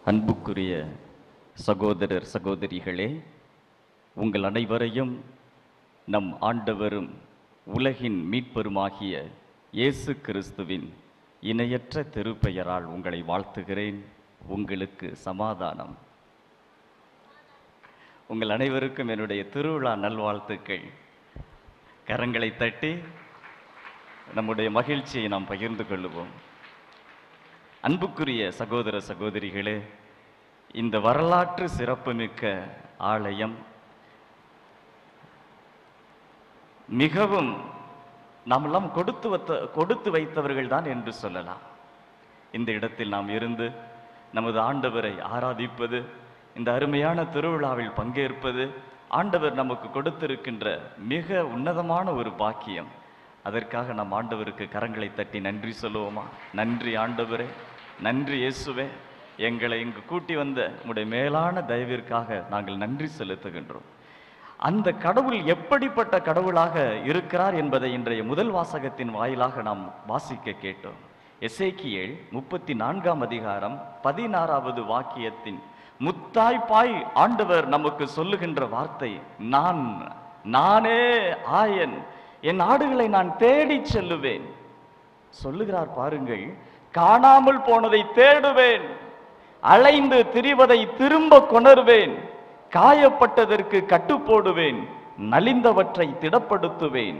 அன்புக்குரிய சகோதரர் சகோதரிகளே உங்கள் அனைவரையும் நம் ஆண்டவரும் உலகின் மீட்பருமாகிய இயேசு கிறிஸ்துவின் இணையற்ற திருப்பெயரால் உங்களை வாழ்த்துகிறேன் உங்களுக்கு சமாதானம் உங்கள் அனைவருக்கும் என்னுடைய திருவிழா நல்வாழ்த்துக்கள் கரங்களை தட்டி நம்முடைய மகிழ்ச்சியை நாம் பகிர்ந்து கொள்ளுவோம் அன்புக்குரிய சகோதர சகோதரிகளே இந்த வரலாற்று சிறப்புமிக்க ஆலயம் மிகவும் நாமெல்லாம் கொடுத்து வைத்த கொடுத்து வைத்தவர்கள் தான் என்று சொல்லலாம் இந்த இடத்தில் நாம் இருந்து நமது ஆண்டவரை ஆராதிப்பது இந்த அருமையான திருவிழாவில் பங்கேற்பது ஆண்டவர் நமக்கு கொடுத்திருக்கின்ற மிக உன்னதமான ஒரு பாக்கியம் அதற்காக நம் ஆண்டவருக்கு கரங்களை தட்டி நன்றி சொல்லுவோமா நன்றி ஆண்டவரே நன்றி இயேசுவே எங்களை இங்கு கூட்டி வந்த உம்முடைய மேலான தயவிற்காக நாங்கள் நன்றி செலுத்துகின்றோம் அந்த கடவுள் எப்படிப்பட்ட கடவுளாக இருக்கிறார் என்பதை இன்றைய முதல் வாசகத்தின் வாயிலாக நாம் வாசிக்க கேட்டோம் எசேக்கியேல் முப்பத்தி நான்காம் அதிகாரம் பதினாறாவது வாக்கியத்தின் முத்தாய்ப்பாய் ஆண்டவர் நமக்கு சொல்லுகின்ற வார்த்தை நான் நானே ஆயன் என் ஆடுகளை நான் தேடிச் செல்லுவேன் சொல்லுகிறார் பாருங்கள் காணாமல் போனதை தேடுவேன் அலைந்து திரிவதை திரும்ப கொணர்வேன் காயப்பட்டதற்கு கட்டுப்போடுவேன் நலிந்தவற்றை திடப்படுத்துவேன்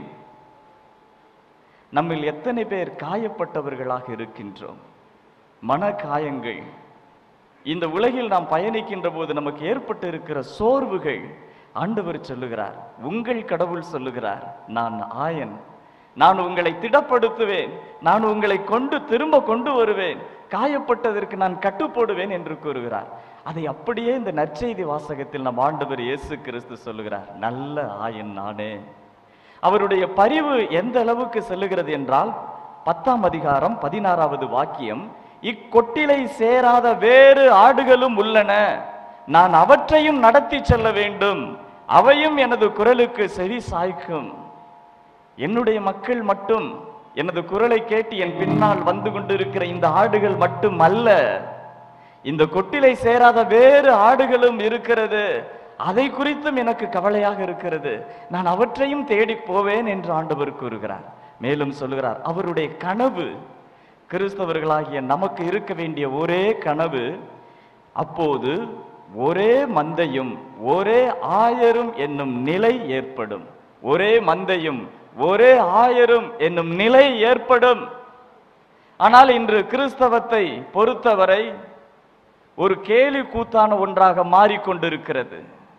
நம்மில் எத்தனை பேர் காயப்பட்டவர்களாக இருக்கின்றோம் மன காயங்கள் இந்த உலகில் நாம் பயணிக்கின்ற போது நமக்கு ஏற்பட்டு இருக்கிற சோர்வுகள் ஆண்டவர் சொல்லுகிறார் உங்கள் கடவுள் சொல்லுகிறார் நான் ஆயன் நான் உங்களை திடப்படுத்துவேன் நான் உங்களை கொண்டு திரும்ப கொண்டு வருவேன் காயப்பட்டதற்கு நான் கட்டுப்போடுவேன் என்று கூறுகிறார் அதை அப்படியே இந்த நற்செய்தி வாசகத்தில் நம் ஆண்டவர் இயேசு கிறிஸ்து சொல்லுகிறார் நல்ல ஆயன் நானே அவருடைய பரிவு எந்த அளவுக்கு செல்லுகிறது என்றால் பத்தாம் அதிகாரம் பதினாறாவது வாக்கியம் இக்கொட்டிலை சேராத வேறு ஆடுகளும் உள்ளன நான் அவற்றையும் நடத்தி செல்ல வேண்டும் அவையும் எனது குரலுக்கு செவி சாய்க்கும் என்னுடைய மக்கள் மட்டும் எனது குரலை கேட்டு என் பின்னால் வந்து கொண்டிருக்கிற இந்த ஆடுகள் மட்டும் அல்ல இந்த கொட்டிலை சேராத வேறு ஆடுகளும் இருக்கிறது அதை குறித்தும் எனக்கு கவலையாக இருக்கிறது நான் அவற்றையும் தேடி போவேன் என்று ஆண்டவர் கூறுகிறார் மேலும் சொல்லுகிறார் அவருடைய கனவு கிறிஸ்தவர்களாகிய நமக்கு இருக்க வேண்டிய ஒரே கனவு அப்போது ஒரே மந்தையும் ஒரே ஆயரும் என்னும் நிலை ஏற்படும் ஒரே மந்தையும் ஒரே ஆயரும் என்னும் நிலை ஏற்படும் ஆனால் இன்று கிறிஸ்தவத்தை பொறுத்தவரை ஒரு கேலி கூத்தான ஒன்றாக மாறிக்கொண்டிருக்கிறது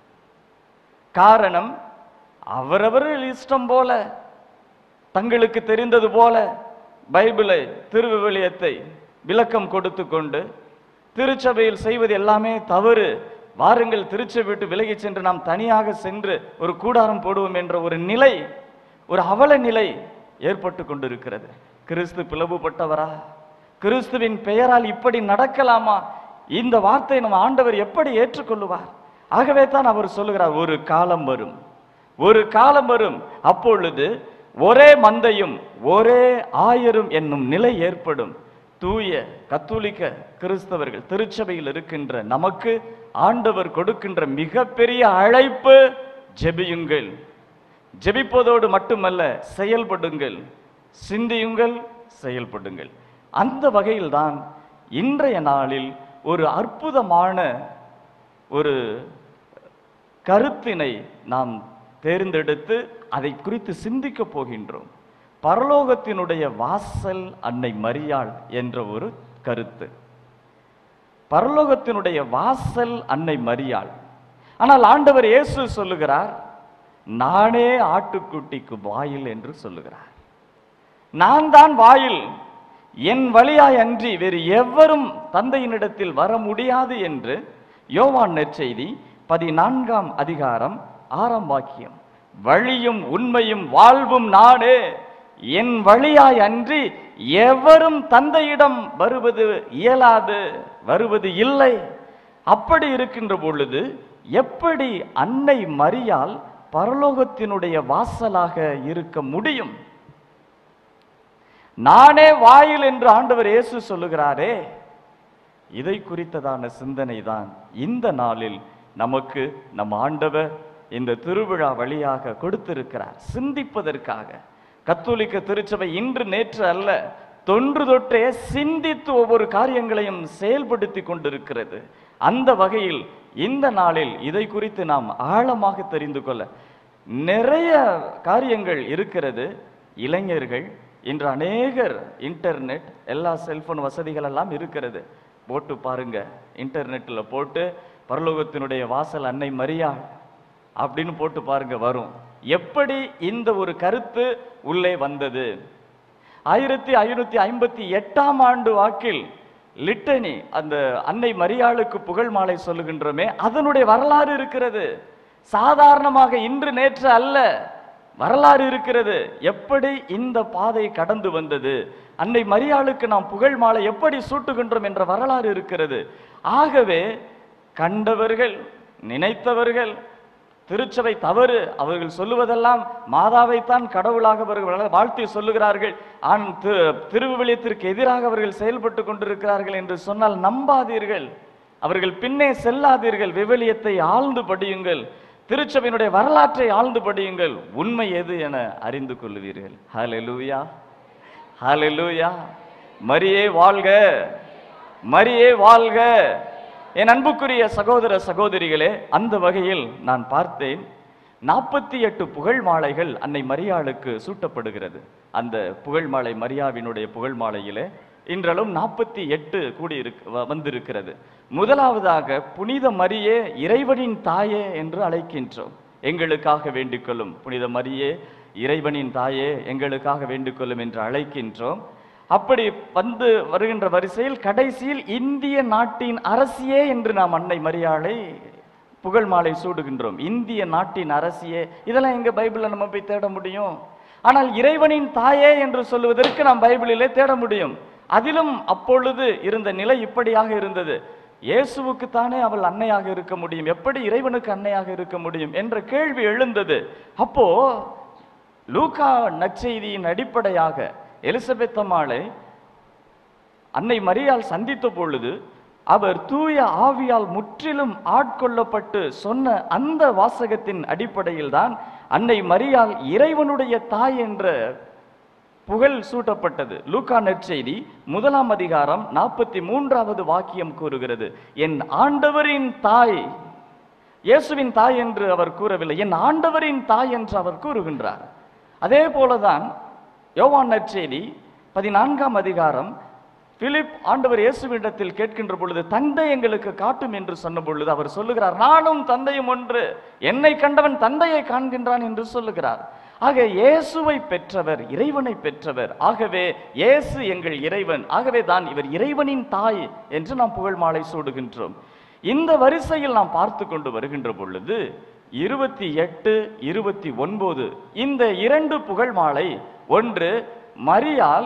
காரணம் அவரவர்கள் இஷ்டம் போல தங்களுக்கு தெரிந்தது போல பைபிளை திருவிவிலியத்தை விளக்கம் கொடுத்து கொண்டு திருச்சபையில் செய்வது எல்லாமே தவறு வாருங்கள் திருச்சபை விட்டு விலகிச் சென்று நாம் தனியாக சென்று ஒரு கூடாரம் போடுவோம் என்ற ஒரு நிலை ஒரு அவல நிலை ஏற்பட்டு கொண்டிருக்கிறது கிறிஸ்து பிளவுபட்டவரா கிறிஸ்துவின் பெயரால் இப்படி நடக்கலாமா இந்த வார்த்தை நம்ம ஆண்டவர் எப்படி ஏற்றுக்கொள்ளுவார் ஆகவே தான் அவர் சொல்லுகிறார் ஒரு காலம் வரும் ஒரு காலம் வரும் அப்பொழுது ஒரே மந்தையும் ஒரே ஆயரும் என்னும் நிலை ஏற்படும் தூய கத்தோலிக்க கிறிஸ்தவர்கள் திருச்சபையில் இருக்கின்ற நமக்கு ஆண்டவர் கொடுக்கின்ற மிகப்பெரிய அழைப்பு ஜெபியுங்கள் ஜெபிப்பதோடு மட்டுமல்ல செயல்படுங்கள் சிந்தியுங்கள் செயல்படுங்கள் அந்த வகையில்தான் இன்றைய நாளில் ஒரு அற்புதமான ஒரு கருத்தினை நாம் தேர்ந்தெடுத்து அதை குறித்து சிந்திக்க போகின்றோம் பரலோகத்தினுடைய வாசல் அன்னை மரியாள் என்ற ஒரு கருத்து பரலோகத்தினுடைய வாசல் அன்னை மரியாள் ஆனால் ஆண்டவர் இயேசு சொல்லுகிறார் நானே ஆட்டுக்குட்டிக்கு வாயில் என்று சொல்லுகிறார் நான் தான் வாயில் என் வழியாய் அன்றி வேறு எவரும் தந்தையினிடத்தில் வர முடியாது என்று யோவான் நற்செய்தி பதினான்காம் அதிகாரம் ஆறாம் வாக்கியம் வழியும் உண்மையும் வாழ்வும் நானே என் வழியாய் அன்றி எவரும் தந்தையிடம் வருவது இயலாது வருவது இல்லை அப்படி இருக்கின்ற பொழுது எப்படி அன்னை மரியால் பரலோகத்தினுடைய வாசலாக இருக்க முடியும் நானே வாயில் என்று ஆண்டவர் இயேசு சொல்லுகிறாரே இதை குறித்ததான சிந்தனை தான் இந்த நாளில் நமக்கு நம் ஆண்டவர் இந்த திருவிழா வழியாக கொடுத்திருக்கிறார் சிந்திப்பதற்காக கத்தோலிக்க திருச்சபை இன்று நேற்று அல்ல தொன்று தொட்டே சிந்தித்து ஒவ்வொரு காரியங்களையும் செயல்படுத்தி கொண்டிருக்கிறது அந்த வகையில் இந்த நாளில் இதை குறித்து நாம் ஆழமாக தெரிந்து கொள்ள நிறைய காரியங்கள் இருக்கிறது இளைஞர்கள் இன்று அநேகர் இன்டர்நெட் எல்லா செல்போன் வசதிகள் எல்லாம் இருக்கிறது போட்டு பாருங்க இன்டர்நெட்ல போட்டு பரலோகத்தினுடைய வாசல் அன்னை மரியாள் அப்படின்னு போட்டு பாருங்க வரும் எப்படி இந்த ஒரு கருத்து உள்ளே வந்தது ஆயிரத்தி ஐநூத்தி ஐம்பத்தி எட்டாம் ஆண்டு வாக்கில் லிட்டனி அந்த அன்னை மரியாளுக்கு புகழ் மாலை சொல்லுகின்றோமே அதனுடைய வரலாறு இருக்கிறது சாதாரணமாக இன்று நேற்று அல்ல வரலாறு இருக்கிறது எப்படி இந்த பாதை கடந்து வந்தது அன்னை மரியாளுக்கு நாம் புகழ் மாலை எப்படி சூட்டுகின்றோம் என்ற வரலாறு இருக்கிறது ஆகவே கண்டவர்கள் நினைத்தவர்கள் திருச்சபை தவறு அவர்கள் சொல்லுவதெல்லாம் மாதாவைத்தான் கடவுளாக அவர்கள் வாழ்த்தி சொல்லுகிறார்கள் ஆண் தி- திருவிவிலியத்திற்கு எதிராக அவர்கள் செயல்பட்டு கொண்டிருக்கிறார்கள் என்று சொன்னால் நம்பாதீர்கள் அவர்கள் பின்னே செல்லாதீர்கள் விவிலியத்தை ஆழ்ந்து படியுங்கள் திருச்சபையினுடைய வரலாற்றை ஆழ்ந்து படியுங்கள் உண்மை எது என அறிந்து கொள்ளுவீர்கள் ஹalleluya ஹalleluya மரியே வாழ்க மரியே வாழ்க என் அன்புக்குரிய சகோதர சகோதரிகளே அந்த வகையில் நான் பார்த்தேன் நாற்பத்தி எட்டு புகழ் மாலைகள் அன்னை மரியாளுக்கு சூட்டப்படுகிறது அந்த புகழ் மாலை மரியாவினுடைய புகழ் மாலையிலே இன்றளவும் நாற்பத்தி எட்டு கூடி இருக்கு வ- வந்திருக்கிறது முதலாவதாக புனித மரியே இறைவனின் தாயே என்று அழைக்கின்றோம் எங்களுக்காக வேண்டிக்கொள்ளும் புனித மரியே இறைவனின் தாயே எங்களுக்காக வேண்டிக்கொள்ளும் என்று அழைக்கின்றோம் அப்படி வந்து வருகின்ற வரிசையில் கடைசியில் இந்திய நாட்டின் அரசியே என்று நாம் அன்னை மரியாளை புகழ் மாலை சூடுகின்றோம் இந்திய நாட்டின் அரசியே இதெல்லாம் எங்க பைபிள்ல நம்ம போய் தேட முடியும் ஆனால் இறைவனின் தாயே என்று சொல்லுவதற்கு நாம் பைபிளிலே தேட முடியும் அதிலும் அப்பொழுது இருந்த நிலை இப்படியாக இருந்தது இயேசுவுக்கு தானே அவள் அன்னையாக இருக்க முடியும் எப்படி இறைவனுக்கு அன்னையாக இருக்க முடியும் என்ற கேள்வி எழுந்தது அப்போ லூகா நற்செய்தியின் அடிப்படையாக எலிசபெத் அம்மாளை அன்னை மரியாள் சந்தித்த பொழுது அவர் தூய ஆவியால் முற்றிலும் ஆட்கொள்ளப்பட்டு சொன்ன அந்த வாசகத்தின் அடிப்படையில் தான் அன்னை மரியாள் இறைவனுடைய தாய் என்ற புகழ் சூட்டப்பட்டது லூக்கா நற்செய்தி முதலாம் அதிகாரம் நாற்பத்தி மூன்றாவது வாக்கியம் கூறுகிறது என் ஆண்டவரின் தாய் இயேசுவின் தாய் என்று அவர் கூறவில்லை என் ஆண்டவரின் தாய் என்று அவர் கூறுகின்றார் அதே போலதான் யோவான் நற்செய்தி பதினான்காம் அதிகாரம் பிலிப் ஆண்டவர் இயேசுவிடத்தில் கேட்கின்ற பொழுது தந்தை எங்களுக்கு காட்டும் என்று சொன்ன பொழுது அவர் சொல்லுகிறார் நானும் தந்தையும் ஒன்று என்னை கண்டவன் தந்தையை காண்கின்றான் என்று சொல்லுகிறார் ஆக இயேசுவை பெற்றவர் இறைவனை பெற்றவர் ஆகவே இயேசு எங்கள் இறைவன் ஆகவே தான் இவர் இறைவனின் தாய் என்று நாம் புகழ் மாலை சூடுகின்றோம் இந்த வரிசையில் நாம் பார்த்து கொண்டு வருகின்ற பொழுது இருபத்தி எட்டு இருபத்தி ஒன்பது இந்த இரண்டு புகழ் மாலை ஒன்று மரியாள்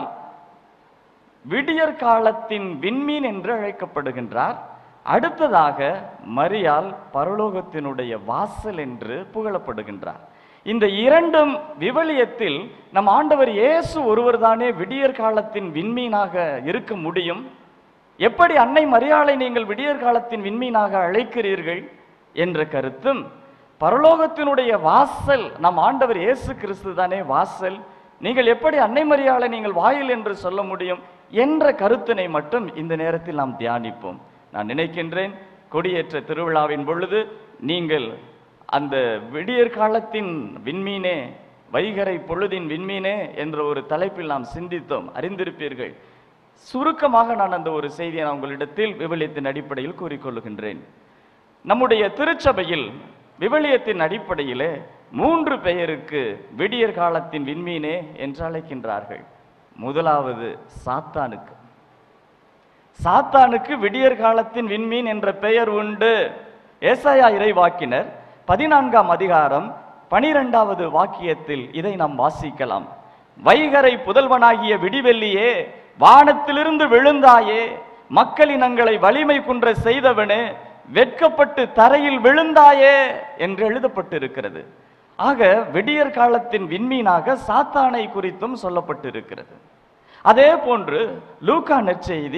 விடியற் காலத்தின் விண்மீன் என்று அழைக்கப்படுகின்றார் அடுத்ததாக மரியாள் பரலோகத்தினுடைய வாசல் என்று புகழப்படுகின்றார் இந்த இரண்டும் விவிலியத்தில் நம் ஆண்டவர் இயேசு ஒருவர்தானே விடியற் காலத்தின் விண்மீனாக இருக்க முடியும் எப்படி அன்னை மரியாளை நீங்கள் விடியற் காலத்தின் விண்மீனாக அழைக்கிறீர்கள் என்ற கருத்தும் பரலோகத்தினுடைய வாசல் நம் ஆண்டவர் இயேசு கிறிஸ்து தானே வாசல் நீங்கள் எப்படி அன்னை மரியாளை நீங்கள் வாயில் என்று சொல்ல முடியும் என்ற கருத்தினை மட்டும் இந்த நேரத்தில் நாம் தியானிப்போம் நான் நினைக்கின்றேன் கொடியேற்ற திருவிழாவின் பொழுது நீங்கள் அந்த விடியற் காலத்தின் விண்மீனே வைகரை பொழுதின் விண்மீனே என்ற ஒரு தலைப்பில் நாம் சிந்தித்தோம் அறிந்திருப்பீர்கள் சுருக்கமாக நான் அந்த ஒரு செய்தியை நான் உங்களிடத்தில் விவிலியத்தின் அடிப்படையில் கூறிக்கொள்ளுகின்றேன் நம்முடைய திருச்சபையில் விவிலியத்தின் அடிப்படையிலே மூன்று பெயருக்கு விடியற் காலத்தின் விண்மீனே என்று அழைக்கின்றார்கள் முதலாவது சாத்தானுக்கு சாத்தானுக்கு விடியற் காலத்தின் விண்மீன் என்ற பெயர் உண்டு ஏசாயா இறைவாக்கினர் பதினான்காம் அதிகாரம் பனிரெண்டாவது வாக்கியத்தில் இதை நாம் வாசிக்கலாம் வைகரை புதல்வனாகிய விடிவெள்ளியே வானத்திலிருந்து விழுந்தாயே மக்களினங்களை வலிமை குன்ற செய்தவனே வெட்கப்பட்டு தரையில் விழுந்தாயே என்று எழுதப்பட்டிருக்கிறது ஆக விடியற் காலத்தின் விண்மீனாக சாத்தானை குறித்தும் சொல்லப்பட்டிருக்கிறது அதே போன்று லூக்கா நற்செய்தி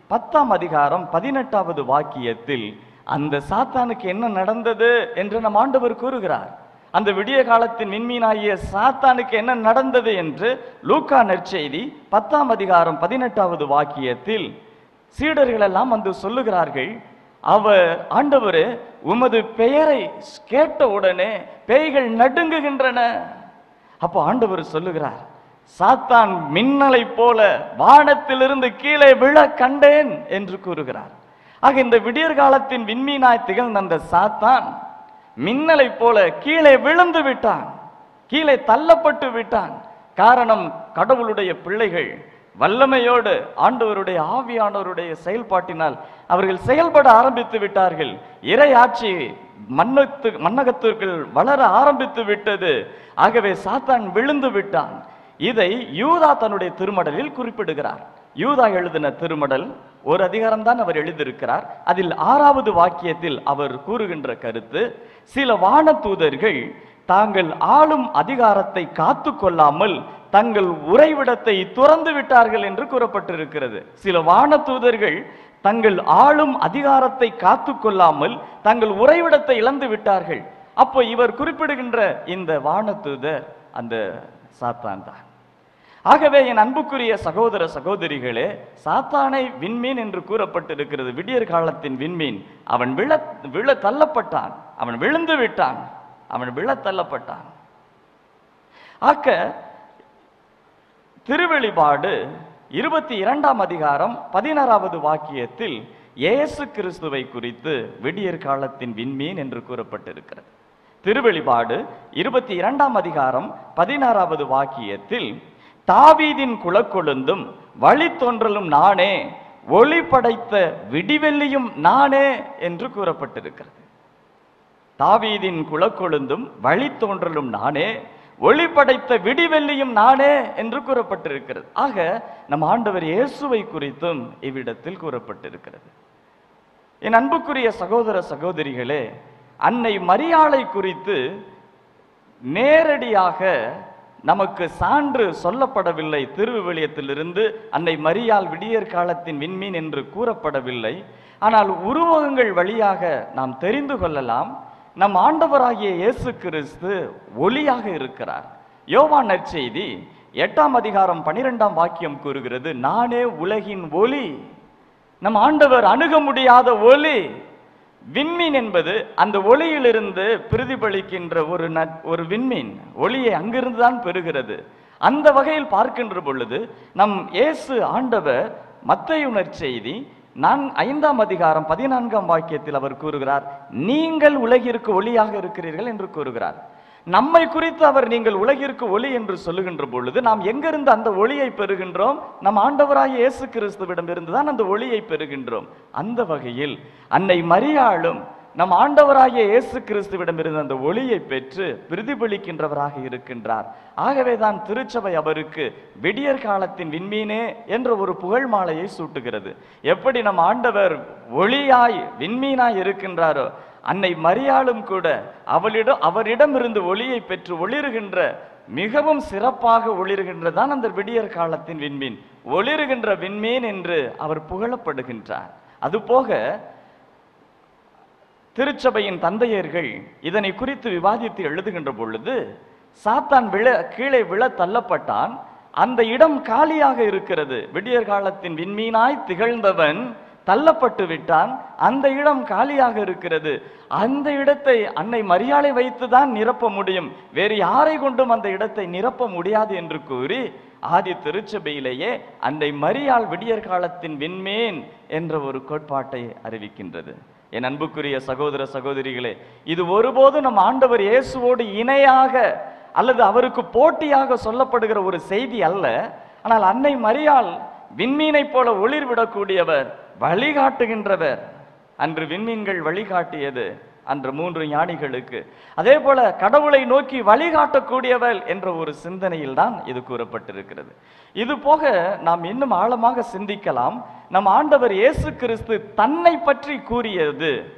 பத்தாம் அதிகாரம் பதினெட்டாவது வாக்கியத்தில் அந்த சாத்தானுக்கு என்ன நடந்தது என்று நம் ஆண்டவர் கூறுகிறார் அந்த விடிய காலத்தின் விண்மீனாகிய சாத்தானுக்கு என்ன நடந்தது என்று லூக்கா நற்செய்தி பத்தாம் அதிகாரம் பதினெட்டாவது வாக்கியத்தில் சீடர்கள் எல்லாம் வந்து சொல்லுகிறார்கள் அவர் ஆண்டவரே உமது பெயரை கேட்ட உடனே பேய்கள் நடுங்குகின்றன அப்போ ஆண்டவர் சொல்லுகிறார் சாத்தான் மின்னலை போல வானத்திலிருந்து கீழே விழ கண்டேன் என்று கூறுகிறார் ஆக இந்த விடியற் காலத்தின் விண்மீனாய் திகழ்ந்த அந்த சாத்தான் மின்னலை போல கீழே விழுந்து விட்டான் கீழே தள்ளப்பட்டு விட்டான் காரணம் கடவுளுடைய பிள்ளைகள் வல்லமையோடு ஆண்டவருடைய ஆவியானவருடைய செயல்பாட்டினால் அவர்கள் செயல்பட ஆரம்பித்து விட்டார்கள் இறை ஆட்சி மன்னத்து மன்னகத்திற்குள் வளர ஆரம்பித்து விட்டது ஆகவே சாத்தான் விழுந்து விட்டான் இதை யூதா தன்னுடைய திருமடலில் குறிப்பிடுகிறார் யூதா எழுதின திருமடல் ஒரு அதிகாரம் தான் அவர் எழுதியிருக்கிறார் அதில் ஆறாவது வாக்கியத்தில் அவர் கூறுகின்ற கருத்து சில வானதூதர்கள் தாங்கள் ஆளும் அதிகாரத்தை காத்து கொள்ளாமல் தங்கள் உறைவிடத்தை துறந்து விட்டார்கள் என்று கூறப்பட்டிருக்கிறது சில வானதூதர்கள் தங்கள் ஆளும் அதிகாரத்தை காத்து கொள்ளாமல் தங்கள் உறைவிடத்தை இழந்து விட்டார்கள் அப்போ இவர் குறிப்பிடுகின்ற இந்த வானதூதர் அந்த சாத்தான் தான் ஆகவே என் அன்புக்குரிய சகோதர சகோதரிகளே சாத்தானை விண்மீன் என்று கூறப்பட்டிருக்கிறது விடியற் காலத்தின் விண்மீன் அவன் விழ விழ தள்ளப்பட்டான் அவன் விழுந்து விட்டான் அவன் விழ தள்ளப்பட்டான் ஆக்க திருவெளிபாடு இருபத்தி இரண்டாம் அதிகாரம் பதினாறாவது வாக்கியத்தில் இயேசு கிறிஸ்துவை குறித்து விடியற் காலத்தின் விண்மீன் என்று கூறப்பட்டிருக்கிறது திருவெளிபாடு இருபத்தி இரண்டாம் அதிகாரம் பதினாறாவது வாக்கியத்தில் தாவீதின் குலக்கொழுந்தும் வழித்தோன்றலும் நானே ஒளி படைத்த விடிவெள்ளியும் நானே என்று கூறப்பட்டிருக்கிறது தாவீதின் குலக்கொழுந்தும் வழித்தோன்றலும் நானே ஒளி படைத்த விடிவெள்ளியும் நானே என்று கூறப்பட்டிருக்கிறது ஆக நம் ஆண்டவர் இயேசுவை குறித்தும் இவ்விடத்தில் கூறப்பட்டிருக்கிறது என் அன்புக்குரிய சகோதர சகோதரிகளே அன்னை மரியாளை குறித்து நேரடியாக நமக்கு சான்று சொல்லப்படவில்லை திருவிவிலியத்திலிருந்து அன்னை மரியாள் விடியற் காலத்தின் விண்மீன் என்று கூறப்படவில்லை ஆனால் உருவகங்கள் வழியாக நாம் தெரிந்து கொள்ளலாம் நம் ஆண்டவராகிய இயேசு கிறிஸ்து ஒளியாக இருக்கிறார் யோவான் நற்செய்தி எட்டாம் அதிகாரம் பனிரெண்டாம் வாக்கியம் கூறுகிறது நானே உலகின் ஒளி நம் ஆண்டவர் அணுக முடியாத ஒளி விண்மீன் என்பது அந்த ஒளியிலிருந்து பிரதிபலிக்கின்ற ஒரு நட்- ஒரு விண்மீன் ஒளியை அங்கிருந்து தான் பெறுகிறது அந்த வகையில் பார்க்கின்ற பொழுது நம் இயேசு ஆண்டவர் மத்தேயு நற்செய்தி நான் ஐந்தாம் அதிகாரம் பதினான்காம் வாக்கியத்தில் அவர் கூறுகிறார் நீங்கள் உலகிற்கு ஒளியாக இருக்கிறீர்கள் என்று கூறுகிறார் நம்மை குறித்து அவர் நீங்கள் உலகிற்கு ஒளி என்று சொல்லுகின்ற பொழுது நாம் எங்கிருந்து அந்த ஒளியை பெறுகின்றோம் நம் ஆண்டவராகிய இயேசு கிறிஸ்துவிடமிருந்து தான் அந்த ஒளியை பெறுகின்றோம் அந்த வகையில் அன்னை மரியாளும் நம் ஆண்டவராகிய இயேசு கிறிஸ்துவிடமிருந்து அந்த ஒளியை பெற்று பிரதிபலிக்கின்றவராக இருக்கின்றார் ஆகவே தான் திருச்சபை அவருக்கு விடியற் காலத்தின் விண்மீனே என்ற ஒரு புகழ் மாலையை சூட்டுகிறது எப்படி நம் ஆண்டவர் ஒளியாய் விண்மீனாய் இருக்கின்றாரோ அன்னை மரியாளும் கூட அவளிடம் அவரிடமிருந்து ஒளியை பெற்று ஒளிருகின்ற மிகவும் சிறப்பாக ஒளிருகின்றதான் அந்த விடியற் காலத்தின் விண்மீன் ஒளிருகின்ற விண்மீன் என்று அவர் புகழப்படுகின்றார் அதுபோக திருச்சபையின் தந்தையர்கள் இதனை குறித்து விவாதித்து எழுதுகின்ற பொழுது சாத்தான் விழ கீழே விழ தள்ளப்பட்டான் அந்த இடம் காலியாக இருக்கிறது விடியற் காலத்தின் விண்மீனாய் திகழ்ந்தவன் தள்ளப்பட்டு விட்டான் அந்த இடம் காலியாக இருக்கிறது அந்த இடத்தை அன்னை மரியாதை வைத்துதான் நிரப்ப முடியும் வேறு யாரை கொண்டும் அந்த இடத்தை நிரப்ப முடியாது என்று கூறி ஆதி திருச்சபையிலேயே அன்னை மரியாள் விடியற் காலத்தின் விண்மீன் என்ற ஒரு கோட்பாட்டை அறிவிக்கின்றது என் அன்புக்குரிய சகோதர சகோதரிகளே இது ஒருபோதும் நம் ஆண்டவர் இயேசுவோடு இணையாக அல்லது அவருக்கு போட்டியாக சொல்லப்படுகிற ஒரு செய்தி அல்ல ஆனால் அன்னை மரியாள் விண்மீனைப் போல ஒளிர் விடக்கூடியவர் வழிகாட்டுகின்றவர் அன்று விண்மீன்கள் வழிகாட்டியது அன்று மூன்று ஞானிகளுக்கு அதே போல கடவுளை நோக்கி வழிகாட்டக்கூடியவள் என்ற ஒரு சிந்தனையில் தான் இது கூறப்பட்டிருக்கிறது இது போக நாம் இன்னும் ஆழமாக சிந்திக்கலாம் நம் ஆண்டவர் இயேசு கிறிஸ்து தன்னை பற்றி கூறியது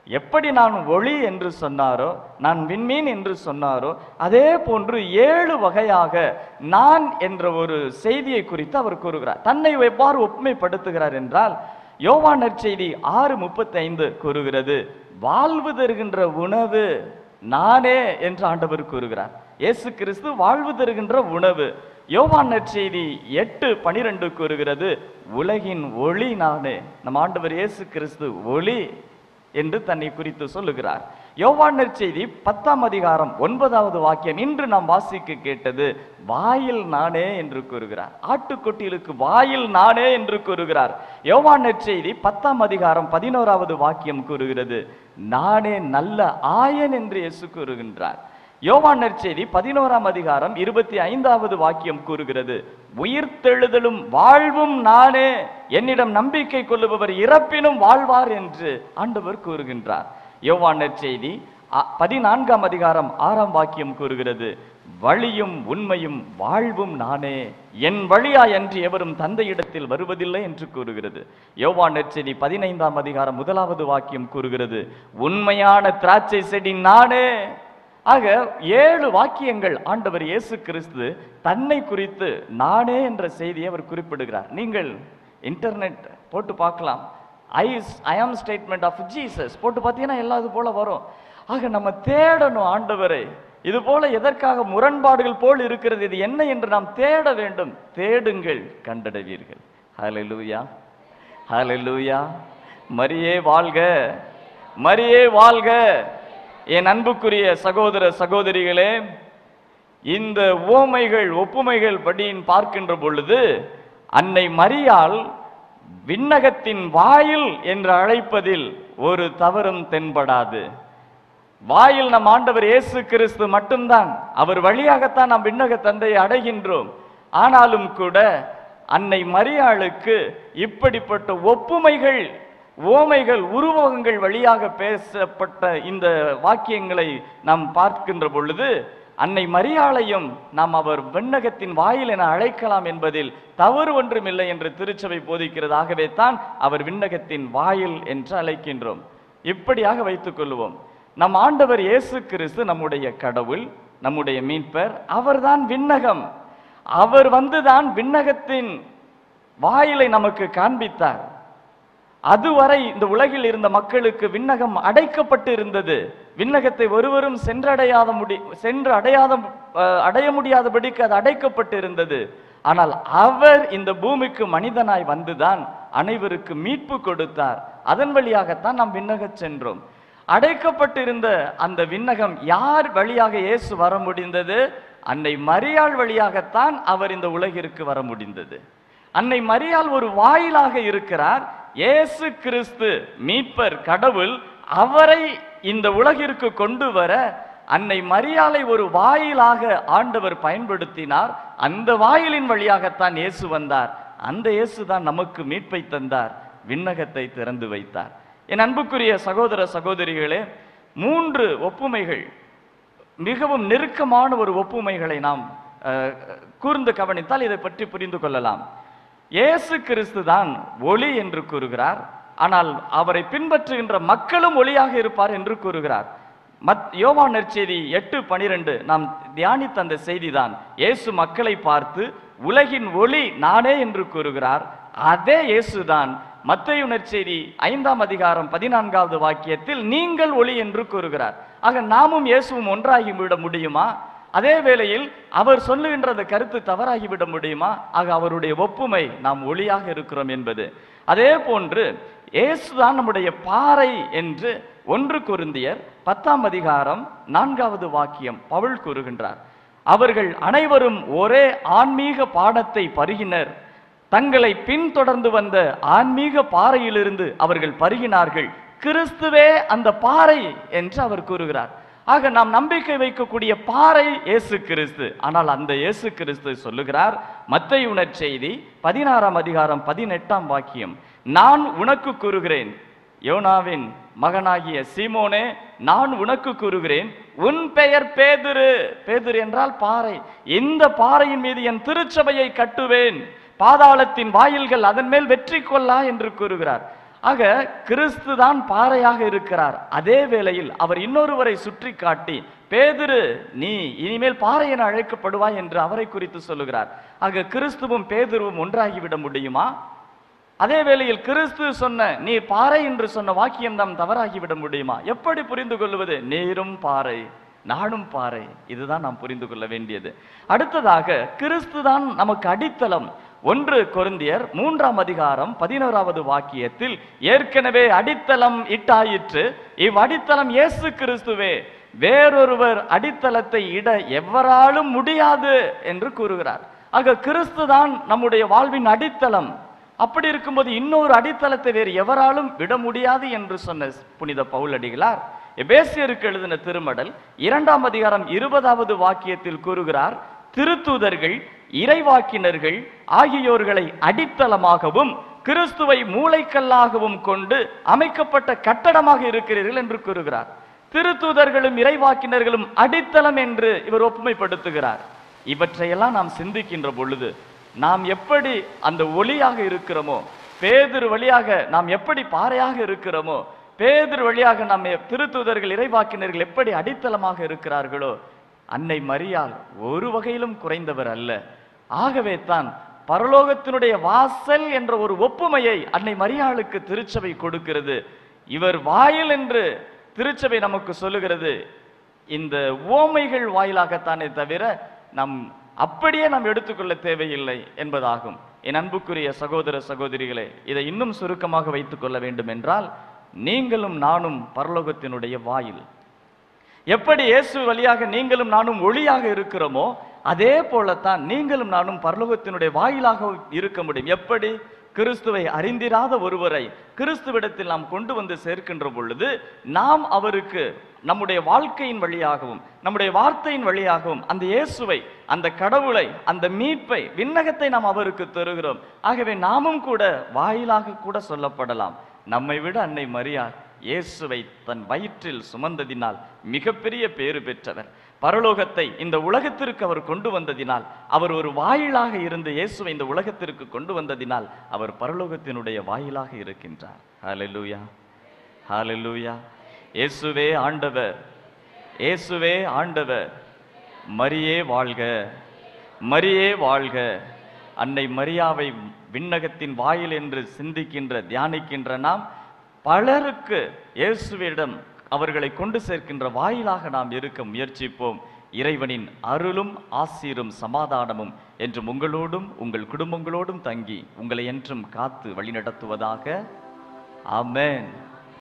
எப்படி நான் ஒளி என்று சொன்னாரோ நான் விண்மீன் என்று சொன்னாரோ அதே போன்று ஏழு வகையாக நான் என்ற ஒரு செய்தியை குறித்து அவர் கூறுகிறார் தன்னை எவ்வாறு ஒப்புமைப்படுத்துகிறார் என்றால் யோவான் நற்செய்தி ஆறு முப்பத்தி ஐந்து கூறுகிறது வாழ்வு தருகின்ற உணவு நானே என்று ஆண்டவர் கூறுகிறார் இயேசு கிறிஸ்து வாழ்வு தருகின்ற உணவு யோவான் நற்செய்தி எட்டு பனிரெண்டு கூறுகிறது உலகின் ஒளி நானே நம் ஆண்டவர் இயேசு கிறிஸ்து ஒளி என்று தன்னை குறித்து சொல்லுகிறார் யோவான் நற்செய்தி பத்தாம் அதிகாரம் ஒன்பதாவது வாக்கியம் இன்று நாம் வாசிக்க கேட்டது வாயில் நானே என்று கூறுகிறார் ஆட்டுக்குட்டிகளுக்கு வாயில் நானே என்று கூறுகிறார் யோவான் நற்செய்தி பத்தாம் அதிகாரம் பதினோராவது வாக்கியம் கூறுகிறது நானே நல்ல ஆயன் என்று இயேசு கூறுகின்றார் யோவான் நற்செய்தி பதினோராம் அதிகாரம் இருபத்தி ஐந்தாவது வாக்கியம் கூறுகிறது உயிர்த்தெழுதலும் வாழ்வும் நானே என்னிடம் நம்பிக்கை கொள்ளுபவர் இறப்பினும் வாழ்வார் என்று ஆண்டவர் கூறுகின்றார் யோவான் நற்செய்தி அ- பதினான்காம் அதிகாரம் ஆறாம் வாக்கியம் கூறுகிறது வழியும் உண்மையும் வாழ்வும் நானே என் வழியாய் அன்றி எவரும் தந்தையிடத்தில் வருவதில்லை என்று கூறுகிறது யோவான் நற்செய்தி பதினைந்தாம் அதிகாரம் முதலாவது வாக்கியம் கூறுகிறது உண்மையான திராட்சை செடி நானே ஆக ஏழு வாக்கியங்கள் ஆண்டவர் இயேசு கிறிஸ்து தன்னை குறித்து நானே என்ற செய்தியை அவர் குறிப்பிடுகிறார் நீங்கள் இன்டர்நெட் போட்டு பார்க்கலாம் ஐ ஐ ஆம் ஸ்டேட்மெண்ட் ஆஃப் ஜீசஸ் போட்டு பார்த்தீங்கன்னா எல்லாம் இது போல வரும் ஆக நம்ம தேடணும் ஆண்டவரை இது போல எதற்காக முரண்பாடுகள் போல் இருக்கிறது இது என்ன என்று நாம் தேட வேண்டும் தேடுங்கள் கண்டடைவீர்கள் ஹalleluya ஹalleluya மரியே வாழ்க மரியே வாழ்க என் அன்புக்குரிய சகோதர சகோதரிகளே இந்த உவமைகள் ஒப்புமைகள் படியின் பார்க்கின்ற பொழுது அன்னை மரியாள் விண்ணகத்தின் வாயில் என்று அழைப்பதில் ஒரு தவறும் தென்படாது வாயில் நம் ஆண்டவர் இயேசு கிறிஸ்து மட்டும்தான் அவர் வழியாகத்தான் நாம் விண்ணக தந்தையை அடைகின்றோம் ஆனாலும் கூட அன்னை மரியாளுக்கு இப்படிப்பட்ட ஒப்புமைகள் ஓமைகள் உருவகங்கள் வழியாக பேசப்பட்ட இந்த வாக்கியங்களை நாம் பார்க்கின்ற பொழுது அன்னை மரியாளையும் நாம் அவர் விண்ணகத்தின் வாயில் என அழைக்கலாம் என்பதில் தவறு ஒன்றுமில்லை என்று திருச்சபை போதிக்கிறது ஆகவே தான் அவர் விண்ணகத்தின் வாயில் என்று அழைக்கின்றோம் இப்படியாக வைத்துக் கொள்வோம் நம் ஆண்டவர் இயேசு கிறிஸ்து நம்முடைய கடவுள் நம்முடைய மீட்பர் அவர்தான் விண்ணகம் அவர் வந்துதான் விண்ணகத்தின் வாயிலை நமக்கு காண்பித்தார் அதுவரை இந்த உலகில் இருந்த மக்களுக்கு விண்ணகம் அடைக்கப்பட்டு இருந்தது விண்ணகத்தை ஒருவரும் சென்றடையாத முடி சென்று அடையாத அஹ், அடைய முடியாதபடிக்கு அது அடைக்கப்பட்டு இருந்தது ஆனால் அவர் இந்த பூமிக்கு மனிதனாய் வந்துதான் அனைவருக்கு மீட்பு கொடுத்தார் அதன் வழியாகத்தான் நாம் விண்ணகச் சென்றோம் அடைக்கப்பட்டிருந்த அந்த விண்ணகம் யார் வழியாக இயேசு வர முடிந்தது அன்னை மரியாள் வழியாகத்தான் அவர் இந்த உலகிற்கு வர முடிந்தது அன்னை மரியாள் ஒரு வாயிலாக இருக்கிறார் இயேசு கிறிஸ்து மீட்பர் கடவுள் அவரை இந்த உலகிற்கு கொண்டு வர அன்னை மரியாளை ஒரு வாயிலாக ஆண்டவர் பயன்படுத்தினார் அந்த வாயிலின் வழியாகத்தான் இயேசு வந்தார் அந்த இயேசு தான் நமக்கு மீட்பை தந்தார் விண்ணகத்தை திறந்து வைத்தார் என் அன்புக்குரிய சகோதர சகோதரிகளே மூன்று ஒப்புமைகள் மிகவும் நெருக்கமான ஒரு ஒப்புமைகளை நாம் அஹ், கூர்ந்து கவனித்தால் இதை பற்றி புரிந்து கொள்ளலாம் இயேசு கிறிஸ்து தான் ஒளி என்று கூறுகிறார் ஆனால் அவரை பின்பற்றுகின்ற மக்களும் ஒளியாக இருப்பார் என்று கூறுகிறார் மத் யோவான் நற்செய்தி எட்டு பனிரெண்டு நாம் தியானித்த அந்த செய்திதான் இயேசு மக்களை பார்த்து உலகின் ஒளி நானே என்று கூறுகிறார் அதே இயேசுதான் மத்தேயு நற்செய்தி ஐந்தாம் அதிகாரம் பதினான்காவது வாக்கியத்தில் நீங்கள் ஒளி என்று கூறுகிறார் ஆக நாமும் இயேசுவும் ஒன்றாகி விட முடியுமா அதே வேளையில் அவர் சொல்லுகின்ற அந்த கருத்து தவறாகிவிட முடியுமா ஆக அவருடைய ஒப்புமை நாம் ஒளியாக இருக்கிறோம் என்பது அதே போன்று இயேசுதான் நம்முடைய பாறை என்று ஒன்று குருந்தியர் பத்தாம் அதிகாரம் நான்காவது வாக்கியம் பவுல் கூறுகின்றார் அவர்கள் அனைவரும் ஒரே ஆன்மீக பாடத்தை பருகினர் தங்களை பின்தொடர்ந்து வந்த ஆன்மீக பாறையிலிருந்து அவர்கள் பருகினார்கள் கிறிஸ்துவே அந்த பாறை என்று அவர் கூறுகிறார் ஆக நாம் நம்பிக்கை வைக்கக்கூடிய பாறை இயேசு கிறிஸ்து ஆனால் அந்த இயேசு கிறிஸ்து சொல்லுகிறார் மத்தேயு நற்செய்தி பதினாறாம் அதிகாரம் பதினெட்டாம் வாக்கியம் நான் உனக்கு கூறுகிறேன் யோனாவின் மகனாகிய சீமோனே நான் உனக்கு கூறுகிறேன் உன் பெயர் பேதுரு பேதுரு என்றால் பாறை இந்த பாறையின் மீது என் திருச்சபையை கட்டுவேன் பாதாளத்தின் வாயில்கள் அதன் மேல் வெற்றி கொள்ளா என்று கூறுகிறார் ஆக கிறிஸ்து தான் பாறையாக இருக்கிறார் அதே வேளையில் அவர் இன்னொருவரை சுற்றி காட்டி பேதுரு நீ இனிமேல் பாறை என அழைக்கப்படுவாய் என்று அவரை குறித்து சொல்லுகிறார் ஆக கிறிஸ்துவும் பேதுருவும் ஒன்றாகிவிட முடியுமா அதே வேளையில் கிறிஸ்து சொன்ன நீ பாறை என்று சொன்ன வாக்கியம் நாம் தவறாகிவிட முடியுமா எப்படி புரிந்து கொள்வது நீரும் பாறை நானும் பாறை இதுதான் நாம் புரிந்து கொள்ள வேண்டியது அடுத்ததாக கிறிஸ்து தான் நமக்கு அடித்தளம் ஒன்று கொரிந்தியர் மூன்றாம் அதிகாரம் பதினோராவது வாக்கியத்தில் ஏற்கனவே அடித்தளம் இட்டாயிற்று இவ் அடித்தளம் இயேசு கிறிஸ்துவே வேறொருவர் அடித்தளத்தை இட எவராலும் முடியாது என்று கூறுகிறார் ஆக கிறிஸ்து தான் நம்முடைய வாழ்வின் அடித்தளம் அப்படி இருக்கும்போது இன்னொரு அடித்தளத்தை வேறு எவராலும் விட முடியாது என்று சொன்ன புனித பவுலடிகளார் எபேசியருக்கு எழுதின திருமடல் இரண்டாம் அதிகாரம் இருபதாவது வாக்கியத்தில் கூறுகிறார் திருத்தூதர்கள் இறைவாக்கினர்கள் ஆகியோர்களை அடித்தளமாகவும் கிறிஸ்துவை மூளைக்கல்லாகவும் கொண்டு அமைக்கப்பட்ட கட்டடமாக இருக்கிறீர்கள் என்று கூறுகிறார் திருத்தூதர்களும் இறைவாக்கினர்களும் அடித்தளம் என்று இவர் ஒப்புமைப்படுத்துகிறார் இவற்றையெல்லாம் நாம் சிந்திக்கின்ற பொழுது நாம் எப்படி அந்த ஒளியாக இருக்கிறோமோ பேதுரு வழியாக நாம் எப்படி பாறையாக இருக்கிறோமோ பேதுரு வழியாக நாம் எ- திருத்தூதர்கள் இறைவாக்கினர்கள் எப்படி அடித்தளமாக இருக்கிறார்களோ அன்னை மரியாள் ஒரு வகையிலும் குறைந்தவர் அல்ல ஆகவே தான் பரலோகத்தினுடைய வாசல் என்ற ஒரு ஒப்புமையை அன்னை மரியாளுக்கு திருச்சபை கொடுக்கிறது இவர் வாயில் என்று திருச்சபை நமக்கு சொல்லுகிறது இந்த ஓமைகள் வாயிலாகத்தானே தவிர நம் அப்படியே நாம் எடுத்துக்கொள்ள தேவையில்லை என்பதாகும் என் அன்புக்குரிய சகோதர சகோதரிகளே இதை இன்னும் சுருக்கமாக வைத்துக் கொள்ள வேண்டும் என்றால் நீங்களும் நானும் பரலோகத்தினுடைய வாயில் எப்படி இயேசு வழியாக நீங்களும் நானும் ஒளியாக இருக்கிறோமோ அதே போலத்தான் நீங்களும் நானும் பரலோகத்தினுடைய வாயிலாக இருக்க முடியும் எப்படி கிறிஸ்துவை அறிந்திராத ஒருவரை கிறிஸ்துவிடத்தில் நாம் கொண்டு வந்து சேர்க்கின்ற பொழுது நாம் அவருக்கு நம்முடைய வாழ்க்கையின் வழியாகவும் நம்முடைய வார்த்தையின் வழியாகவும் அந்த இயேசுவை அந்த கடவுளை அந்த மீட்பை விண்ணகத்தை நாம் அவருக்கு தருகிறோம் ஆகவே நாமும் கூட வாயிலாக கூட சொல்லப்படலாம் நம்மை விட அன்னை மரியாள் இயேசுவை தன் வயிற்றில் சுமந்ததினால் மிகப்பெரிய பேறு பெற்றவர் பரலோகத்தை இந்த உலகத்திற்கு அவர் கொண்டு வந்ததினால் அவர் ஒரு வாயிலாக இருந்து இயேசுவை இந்த உலகத்திற்கு கொண்டு வந்ததினால் அவர் பரலோகத்தினுடைய வாயிலாக இருக்கின்றார் ஹalleluya ஹalleluya இயேசுவே ஆண்டவர் இயேசுவே ஆண்டவர் மரியே வாழ்க மரியே வாழ்க அன்னை மரியாவை விண்ணகத்தின் வாயில் என்று சிந்திக்கின்ற தியானிக்கின்ற நாம் பலருக்கு இயேசுவிடம் அவர்களை கொண்டு சேர்க்கின்ற வாயிலாக நாம் இருக்க முயற்சிப்போம் இறைவனின் அருளும் ஆசீரும் சமாதானமும் என்றும் உங்களோடும் உங்கள் குடும்பங்களோடும் தங்கி உங்களை என்றும் காத்து வழிநடத்துவதாக ஆமென்